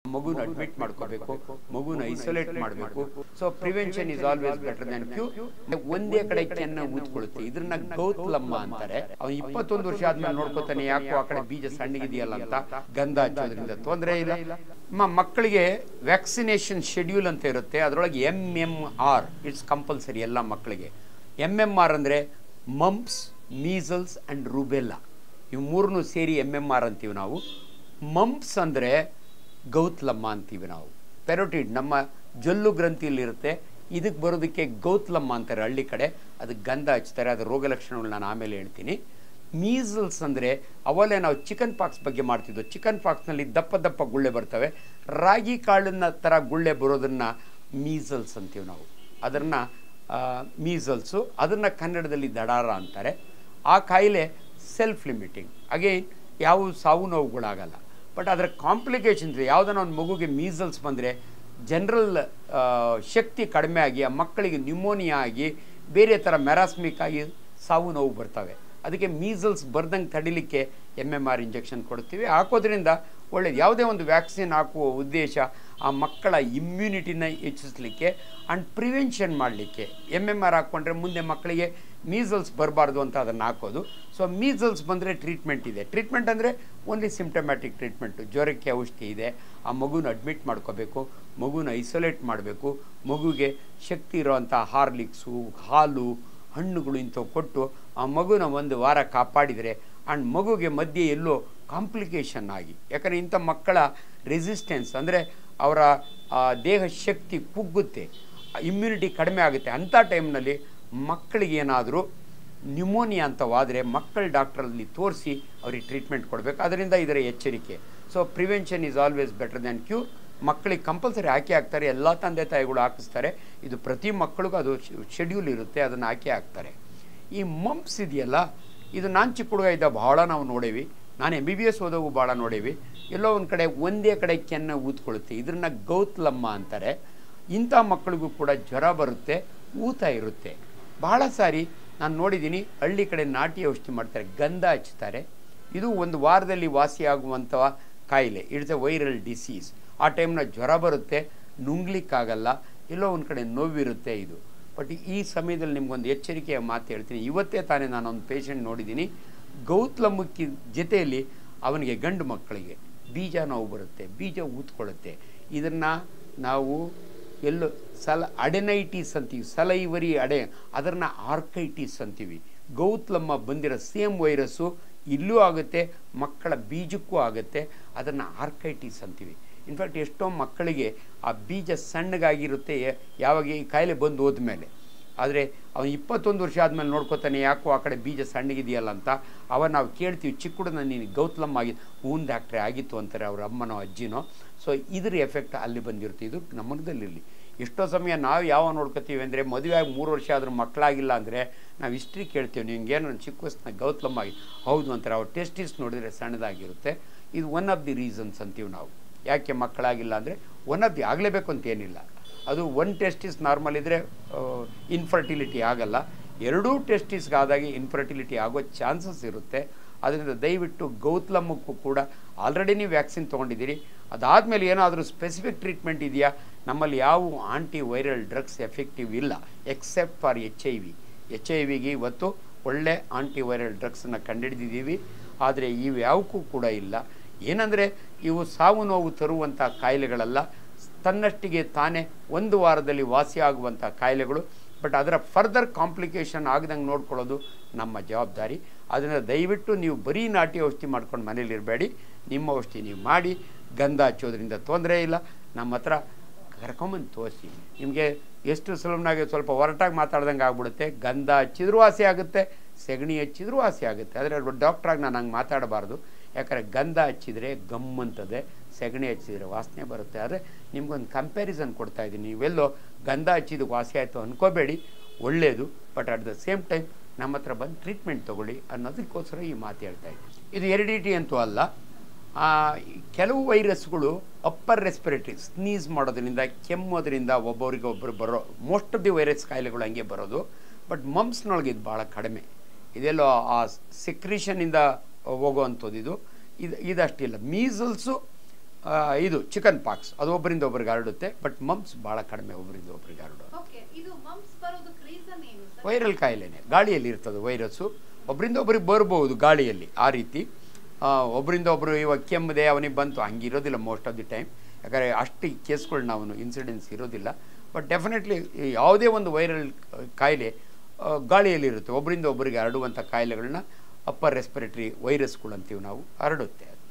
ಮಗುನ ಅಡ್ಮಿಟ್ ಮಾಡ್ಕೋಬೇಕು ಮಗುನ ಐಸೋಲೇಟ್ ಮಾಡಬೇಕು so prevention is always better than cure ಒಂದೇ ಕಡೆ ಚೆನ್ನಾಗಿ ಊದ್ಕೊಳ್ಳುತ್ತೆ ಇದ್ರನ್ನ ಗೌತ್ಲಮ್ಮ ಅಂತಾರೆ ಅವ್ನು ಇಪ್ಪತ್ತೊಂದು ವರ್ಷ ಆದ್ಮೇಲೆ ನೋಡ್ಕೋತಾನೆ ಯಾಕೋ ಆ ಕಡೆ ಬೀಜ ಸಣ್ಣಗಿದೆಯಲ್ಲ ಅಂತ ಗಂಧ ಹಚ್ಚೋದ್ರಿಂದ ತೊಂದರೆ ಇಲ್ಲ ಮ- ಮಕ್ಕಳಿಗೆ ವ್ಯಾಕ್ಸಿನೇಷನ್ ಶೆಡ್ಯೂಲ್ ಅಂತ ಇರುತ್ತೆ ಅದರೊಳಗೆ MMR it's compulsory ಎಲ್ಲ ಮಕ್ಕಳಿಗೆ ಎಮ್ ಎಮ್ ಆರ್ ಅಂದರೆ ಮಂಪ್ಸ್ ಮೀಸಲ್ಸ್ ಆ್ಯಂಡ್ ರುಬೆಲ್ಲಾ ಇವು ಮೂರನ್ನು ಸೇರಿ ಎಮ್ ಎಮ್ ಆರ್ ಅಂತೀವಿ ನಾವು ಮಂಪ್ಸ್ ಅಂದರೆ ಗೌತ್ಲಮ್ಮ ಅಂತೀವಿ ನಾವು ಪೆರೋಟಿಡ್ ನಮ್ಮ ಜೊಲ್ಲು ಗ್ರಂಥಿಯಲ್ಲಿರುತ್ತೆ ಇದಕ್ಕೆ ಬರೋದಕ್ಕೆ ಗೌತ್ಲಮ್ಮ ಅಂತಾರೆ ಹಳ್ಳಿ ಕಡೆ ಅದಕ್ಕೆ ಗಂಧ ಹಚ್ತಾರೆ ಅದರ ರೋಗ ಲಕ್ಷಣಗಳು ನಾನು ಆಮೇಲೆ ಹೇಳ್ತೀನಿ ಮೀಸಲ್ಸ್ ಅಂದರೆ ಅವಲ್ಲೇ ನಾವು ಚಿಕನ್ ಪಾಕ್ಸ್ ಬಗ್ಗೆ ಮಾಡ್ತಿದ್ವು ಚಿಕನ್ ಪಾಕ್ಸ್ನಲ್ಲಿ ದಪ್ಪ ದಪ್ಪ ಗುಳ್ಳೆ ಬರ್ತವೆ ರಾಗಿ ಕಾಳಿನ ಥರ ಗುಳ್ಳೆ ಬರೋದನ್ನು ಮೀಸಲ್ಸ್ ಅಂತೀವಿ ನಾವು ಅದನ್ನು ಮೀಸಲ್ಸು ಅದನ್ನು ಕನ್ನಡದಲ್ಲಿ ದಡಾರ ಅಂತಾರೆ ಆ ಕಾಯಿಲೆ ಸೆಲ್ಫ್ ಲಿಮಿಟಿಂಗ್ ಅಗೇನ್ ಯಾವ ಸಾವು ನೋವುಗಳಾಗಲ್ಲ ಬಟ್ ಅದರ ಕಾಂಪ್ಲಿಕೇಶನ್ಸ್ ಯಾವುದನ್ನ ಒಂದು ಮಗುಗೆ ಮೀಸಲ್ಸ್ ಬಂದರೆ ಜನರಲ್ ಶಕ್ತಿ ಕಡಿಮೆ ಆಗಿ ಆ ಮಕ್ಕಳಿಗೆ ನ್ಯೂಮೋನಿಯಾ ಆಗಿ ಬೇರೆ ಥರ ಮೆರಾಸ್ಮಿಕ್ ಆಗಿ ಸಾವು ನೋವು ಬರ್ತವೆ ಅದಕ್ಕೆ ಮೀಸಲ್ಸ್ ಬರ್ದಂಗೆ ತಡಿಲಿಕ್ಕೆ ಎಮ್ ಎಮ್ ಆರ್ ಇಂಜೆಕ್ಷನ್ ಕೊಡ್ತೀವಿ ಹಾಕೋದ್ರಿಂದ ಒಳ್ಳೇದು ಯಾವುದೇ ಒಂದು ವ್ಯಾಕ್ಸಿನ್ ಹಾಕುವ ಉದ್ದೇಶ ಆ ಮಕ್ಕಳ ಇಮ್ಯುನಿಟಿನ ಹೆಚ್ಚಿಸಲಿಕ್ಕೆ ಆ್ಯಂಡ್ ಪ್ರಿವೆನ್ಷನ್ ಮಾಡಲಿಕ್ಕೆ ಎಮ್ ಎಮ್ ಆರ್ ಹಾಕ್ಕೊಂಡ್ರೆ ಮುಂದೆ ಮಕ್ಕಳಿಗೆ ಮೀಸಲ್ಸ್ ಬರಬಾರ್ದು ಅಂತ ಅದನ್ನು ಹಾಕೋದು ಸೊ ಮೀಸಲ್ಸ್ ಬಂದರೆ ಟ್ರೀಟ್ಮೆಂಟ್ ಇದೆ ಟ್ರೀಟ್ಮೆಂಟ್ ಅಂದರೆ ಓನ್ಲಿ ಸಿಂಪ್ಟಮ್ಯಾಟಿಕ್ ಟ್ರೀಟ್ಮೆಂಟು ಜ್ವರಕ್ಕೆ ಔಷಧಿ ಇದೆ ಆ ಮಗುನ ಅಡ್ಮಿಟ್ ಮಾಡ್ಕೋಬೇಕು ಮಗುನ ಐಸೋಲೇಟ್ ಮಾಡಬೇಕು ಮಗುಗೆ ಶಕ್ತಿ ಇರೋವಂಥ ಹಾರ್ಲಿಕ್ಸು ಹಾಲು ಹಣ್ಣುಗಳು ಇಂಥವು ಕೊಟ್ಟು ಆ ಮಗುನ ಒಂದು ವಾರ ಕಾಪಾಡಿದರೆ ಆ್ಯಂಡ್ ಮಗುಗೆ ಮಧ್ಯೆ ಎಲ್ಲೋ ಕಾಂಪ್ಲಿಕೇಶನ್ ಆಗಿ ಯಾಕಂದರೆ ಇಂಥ ಮಕ್ಕಳ ರೆಸಿಸ್ಟೆನ್ಸ್ ಅಂದರೆ ಅವರ ಆ, ದೇಹ ಶಕ್ತಿ ಕುಗ್ಗುತ್ತೆ ಇಮ್ಯುನಿಟಿ ಕಡಿಮೆ ಆಗುತ್ತೆ ಅಂಥ ಟೈಮ್ನಲ್ಲಿ ಮಕ್ಕಳಿಗೆ ಏನಾದರೂ ನ್ಯೂಮೋನಿಯಾ ಅಂತವಾದರೆ ಮಕ್ಕಳ ಡಾಕ್ಟ್ರಲ್ಲಿ ತೋರಿಸಿ ಅವ್ರಿಗೆ ಟ್ರೀಟ್ಮೆಂಟ್ ಕೊಡಬೇಕು ಅದರಿಂದ ಇದರ ಎಚ್ಚರಿಕೆ so prevention is always better than cure ಮಕ್ಕಳಿಗೆ ಕಂಪಲ್ಸರಿ ಹಾಕಿ ಹಾಕ್ತಾರೆ ಎಲ್ಲ ತಂದೆ ತಾಯಿಗಳು ಹಾಕಿಸ್ತಾರೆ ಇದು ಪ್ರತಿ ಮಕ್ಕಳಿಗೂ ಅದು ಶೆಡ್ಯೂಲ್ ಇರುತ್ತೆ ಅದನ್ನು ಹಾಕಿ ಹಾಕ್ತಾರೆ ಈ ಮಂಪ್ಸ್ ಇದೆಯಲ್ಲ ಇದು ನಾನು ಚಿಕ್ಕ ಹುಡುಗ ಇದ್ದ ಭಾಳ ನಾವು ನೋಡೇವಿ ನಾನು ಎಮ್ ಬಿ ಬಿ ಎಸ್ ಓದೋವು ಭಾಳ ನೋಡೇವಿ ಎಲ್ಲೋ ಒಂದು ಕಡೆ ಒಂದೇ ಕಡೆ ಕೆನ್ನ ಊದ್ಕೊಳ್ಳುತ್ತೆ ಇದನ್ನ ಗೌತ್ಲಮ್ಮ ಅಂತಾರೆ ಇಂಥ ಮಕ್ಕಳಿಗೂ ಕೂಡ ಜ್ವರ ಬರುತ್ತೆ ಊತ ಇರುತ್ತೆ ಬಹಳ ಸಾರಿ ನಾನು ನೋಡಿದ್ದೀನಿ ಹಳ್ಳಿ ಕಡೆ ನಾಟಿ ಔಷಧಿ ಮಾಡ್ತಾರೆ ಗಂಧ ಹಚ್ತಾರೆ ಇದು ಒಂದು ವಾರದಲ್ಲಿ ವಾಸಿಯಾಗುವಂಥ ಕಾಯಿಲೆ ಇಟ್ಸ್ ಎ ವೈರಲ್ ಡಿಸೀಸ್ ಆ ಟೈಮ್ನ ಜ್ವರ ಬರುತ್ತೆ ನುಂಗ್ಲಿಕ್ಕಾಗಲ್ಲ ಎಲ್ಲೋ ಒಂದು ಕಡೆ ನೋವಿರುತ್ತೆ ಇದು ಬಟ್ ಈ ಸಮಯದಲ್ಲಿ ನಿಮ್ಗೊಂದು ಎಚ್ಚರಿಕೆಯ ಮಾತು ಹೇಳ್ತೀನಿ ಇವತ್ತೇ ತಾನೇ ನಾನೊಂದು ಪೇಷಂಟ್ ನೋಡಿದ್ದೀನಿ ಗೌತ್ಲಮ್ಮಕ್ಕಿ ಜೊತೆಯಲ್ಲಿ ಅವನಿಗೆ ಗಂಡು ಮಕ್ಕಳಿಗೆ ಬೀಜ ನೋವು ಬರುತ್ತೆ ಬೀಜ ಊದ್ಕೊಳ್ಳುತ್ತೆ ಇದನ್ನು ನಾವು ಎಲ್ಲೋ ಸಲ ಅಡೆನೈಟಿಸ್ ಅಂತೀವಿ ಸಲೈವರಿ ಅಡೆ ಅದನ್ನು ಆರ್ಕೈಟಿಸ್ ಅಂತೀವಿ ಗೌತ್ಲಮ್ಮ ಬಂದಿರೋ ಸೇಮ್ ವೈರಸ್ಸು ಇಲ್ಲೂ ಆಗುತ್ತೆ ಮಕ್ಕಳ ಬೀಜಕ್ಕೂ ಆಗುತ್ತೆ ಅದನ್ನು ಆರ್ಕೈಟಿಸ್ ಅಂತೀವಿ ಇನ್ಫ್ಯಾಕ್ಟ್ ಎಷ್ಟೋ ಮಕ್ಕಳಿಗೆ ಆ ಬೀಜ ಸಣ್ಣಗಾಗಿರುತ್ತೆ ಯಾವಾಗ ಈ ಕಾಯಿಲೆ ಬಂದು ಹೋದ್ಮೇಲೆ ಆದರೆ ಅವನು ಇಪ್ಪತ್ತೊಂದು ವರ್ಷ ಆದಮೇಲೆ ನೋಡ್ಕೋತಾನೆ ಯಾಕೋ ಆ ಕಡೆ ಬೀಜ ಸಣ್ಣಗಿದೆಯಲ್ಲ ಅಂತ ಅವ ನಾವು ಕೇಳ್ತೀವಿ ಚಿಕ್ಕ ಹುಡುಗನ ನೀನು ಗೌತಲಮ್ಮ ಆಗಿ ಹೂನ್ ಡಾಕ್ಟ್ರೆ ಆಗಿತ್ತು ಅಂತಾರೆ ಅವ್ರ ಅಮ್ಮನೋ ಅಜ್ಜಿನೋ ಸೊ ಇದ್ರ ಎಫೆಕ್ಟ್ ಅಲ್ಲಿ ಬಂದಿರುತ್ತೆ ಇದು ನಮ್ಮದಲ್ಲಿರಲಿ ಎಷ್ಟೋ ಸಮಯ ನಾವು ಯಾವ ನೋಡ್ಕೋತೀವಿ ಅಂದರೆ ಮದುವೆ ಆಗಿ ಮೂರು ವರ್ಷ ಆದರೂ ಮಕ್ಕಳಾಗಿಲ್ಲ ಅಂದರೆ ನಾವು ಹಿಸ್ಟ್ರಿ ಕೇಳ್ತೀವಿ ನಿಮ್ಗೇನು ಚಿಕ್ಕ ವಯಸ್ಸಿನ ಗೌತಲಮ್ಮ ಆಗಿ ಹೌದು ಅಂತಾರೆ ಅವ್ರ ಟೆಸ್ಟಿಸ್ ನೋಡಿದರೆ ಸಣ್ಣದಾಗಿರುತ್ತೆ ಇದು ಒನ್ ಆಫ್ ದಿ ರೀಸನ್ಸ್ ಅಂತೀವಿ ನಾವು ಯಾಕೆ ಮಕ್ಕಳಾಗಿಲ್ಲ ಅಂದರೆ ಒನ್ ಆಫ್ ದಿ ಆಗಲೇಬೇಕು ಅಂತ ಏನಿಲ್ಲ ಅದು ಒನ್ ಟೆಸ್ಟಿಸ್ ನಾರ್ಮಲ್ ಇದ್ದರೆ ಇನ್ಫರ್ಟಿಲಿಟಿ ಆಗಲ್ಲ ಎರಡೂ ಟೆಸ್ಟಿಸ್ಗಾದಾಗ ಇನ್ಫರ್ಟಿಲಿಟಿ ಆಗೋ ಚಾನ್ಸಸ್ ಇರುತ್ತೆ ಅದರಿಂದ ದಯವಿಟ್ಟು ಗೌತ್ಲಮ್ಮಕ್ಕೂ ಕೂಡ ಆಲ್ರೆಡಿ ನೀವು ವ್ಯಾಕ್ಸಿನ್ ತೊಗೊಂಡಿದ್ದೀರಿ ಅದಾದಮೇಲೆ ಏನಾದರೂ ಸ್ಪೆಸಿಫಿಕ್ ಟ್ರೀಟ್ಮೆಂಟ್ ಇದೆಯಾ ನಮ್ಮಲ್ಲಿ ಯಾವ ಆಂಟಿ ವೈರಲ್ ಡ್ರಗ್ಸ್ ಎಫೆಕ್ಟಿವ್ ಇಲ್ಲ except for HIV H I ವಿಗೆ ಇವತ್ತು ಒಳ್ಳೆ ಆಂಟಿ ವೈರಲ್ ಡ್ರಗ್ಸನ್ನು ಕಂಡುಹಿಡಿದಿದ್ದೀವಿ ಆದರೆ ಇವು ಯಾವಕ್ಕೂ ಕೂಡ ಇಲ್ಲ ಏನಂದರೆ ಇವು ಸಾವು ನೋವು ತರುವಂಥ ಕಾಯಿಲೆಗಳಲ್ಲ ತನ್ನಷ್ಟಿಗೆ ತಾನೇ ಒಂದು ವಾರದಲ್ಲಿ ವಾಸಿಯಾಗುವಂಥ ಕಾಯಿಲೆಗಳು ಬಟ್ ಅದರ ಫರ್ದರ್ ಕಾಂಪ್ಲಿಕೇಶನ್ ಆಗದಂಗೆ ನೋಡ್ಕೊಳ್ಳೋದು ನಮ್ಮ ಜವಾಬ್ದಾರಿ ಅದನ್ನು ದಯವಿಟ್ಟು ನೀವು ಬರೀ ನಾಟಿ ಔಷಧಿ ಮಾಡ್ಕೊಂಡು ಮನೇಲಿರಬೇಡಿ ನಿಮ್ಮ ಔಷಧಿ ನೀವು ಮಾಡಿ ಗಂಧ ಹಚ್ಚೋದ್ರಿಂದ ತೊಂದರೆ ಇಲ್ಲ ನಮ್ಮ ಹತ್ರ ಕರ್ಕೊಂಬಂದು ತೋರಿಸಿ ನಿಮಗೆ ಎಷ್ಟು ಸುಲಭನಾಗಿ ಸ್ವಲ್ಪ ಹೊರಟಾಗಿ ಮಾತಾಡ್ದಂಗೆ ಆಗ್ಬಿಡುತ್ತೆ ಗಂಧ ಹಚ್ಚಿದ್ರೂ ವಾಸಿ ಆಗುತ್ತೆ ಸೆಗಣಿ ಹಚ್ಚಿದ್ರೂ ವಾಸಿ ಆಗುತ್ತೆ ಆದರೆ ಡಾಕ್ಟ್ರಾಗಿ ನಾನು ಹಂಗೆ ಮಾತಾಡಬಾರ್ದು ಯಾಕಂದರೆ ಗಂಧ ಹಚ್ಚಿದರೆ ಗಮ್ ಅಂತದೆ ಸೆಗಣಿ ಹಚ್ಚಿದರೆ ವಾಸನೆ ಬರುತ್ತೆ ಆದರೆ ನಿಮ್ಗೊಂದು ಕಂಪ್ಯಾರಿಸನ್ ಕೊಡ್ತಾ ಇದ್ದೀನಿ ನೀವೆಲ್ಲೋ ಗಂಧ ಹಚ್ಚಿದ್ದು ವಾಸಿ ಆಯಿತು ಅನ್ಕೋಬೇಡಿ ಒಳ್ಳೆಯದು but at the same time ನಮ್ಮ ಹತ್ರ ಬಂದು ಟ್ರೀಟ್ಮೆಂಟ್ ತೊಗೊಳ್ಳಿ ಅನ್ನೋದಕ್ಕೋಸ್ಕರ ಈ ಮಾತು ಹೇಳ್ತಾ ಇದ್ದೀನಿ ಇದು ಎರಿಡಿಟಿ ಅಂತೂ ಅಲ್ಲ ಆ, ಈ ಕೆಲವು ವೈರಸ್ಗಳು ಅಪ್ಪರ್ ರೆಸ್ಪಿರೇಟರಿ ಸ್ನೀಸ್ ಮಾಡೋದ್ರಿಂದ ಕೆಮ್ಮೋದ್ರಿಂದ ಒಬ್ಬರಿಗೆ ಒಬ್ಬರು ಬರೋ ಮೋಸ್ಟ್ ಆಫ್ ದಿ ವೈರಸ್ ಕಾಯಿಲೆಗಳು ಹಂಗೆ ಬರೋದು ಬಟ್ ಮಮ್ಸ್ನೊಳಗೆ ಇದು ಭಾಳ ಕಡಿಮೆ ಇದೆಲ್ಲೋ ಆ ಸೆಕ್ರಿಷನಿಂದ ಹೋಗುವಂಥದ್ದು ಇದು ಇದು ಇದಷ್ಟಿಲ್ಲ ಮೀಸಲ್ಸು ಆ, ಇದು ಚಿಕನ್ ಪಾಕ್ಸ್ ಅದು ಒಬ್ಬರಿಂದ ಒಬ್ಬರಿಗೆ ಹರಡುತ್ತೆ ಬಟ್ ಮಮ್ಸ್ ಭಾಳ ಕಡಿಮೆ ಒಬ್ಬರಿಂದ ಒಬ್ಬರಿಗೆ ಹರಡೋದು ಓಕೆ ಇದು ಮಮ್ಸ್ ಬರೋದಕ್ಕೆ ರೀಸನ್ ಏನು ಸರ್ ವೈರಲ್ ಕಾಯಿಲೆನೇ ಗಾಳಿಯಲ್ಲಿ ಇರ್ತದೆ ವೈರಸ್ಸು ಒಬ್ಬರಿಂದ ಒಬ್ಬರಿಗೆ ಬರ್ಬೋದು ಗಾಳಿಯಲ್ಲಿ ಆ ರೀತಿ ಆ, ಒಬ್ಬರಿಂದ ಒಬ್ಬರು ಇವಾಗ ಕೆಮ್ಮದೆ ಅವನಿಗೆ ಬಂತು ಹಂಗಿರೋದಿಲ್ಲ ಮೋಸ್ಟ್ ಆಫ್ ದಿ ಟೈಮ್ ಯಾಕಂದರೆ ಅಷ್ಟು ಕೇಸ್ಗಳು ನಾವು ಇನ್ಸಿಡೆನ್ಸ್ ಇರೋದಿಲ್ಲ ಬಟ್ ಡೆಫಿನೆಟ್ಲಿ ಯಾವುದೇ ಒಂದು ವೈರಲ್ ಕಾಯಿಲೆ ಆ, ಗಾಳಿಯಲ್ಲಿರುತ್ತೆ ಒಬ್ಬರಿಂದ ಒಬ್ಬರಿಗೆ ಹರಡುವಂಥ ಕಾಯಿಲೆಗಳನ್ನ ಅಪ್ಪರ್ ರೆಸ್ಪಿರೇಟರಿ ವೈರಸ್ಗಳು ಅಂತೀವಿ ನಾವು ಹರಡುತ್ತೆ ಅದು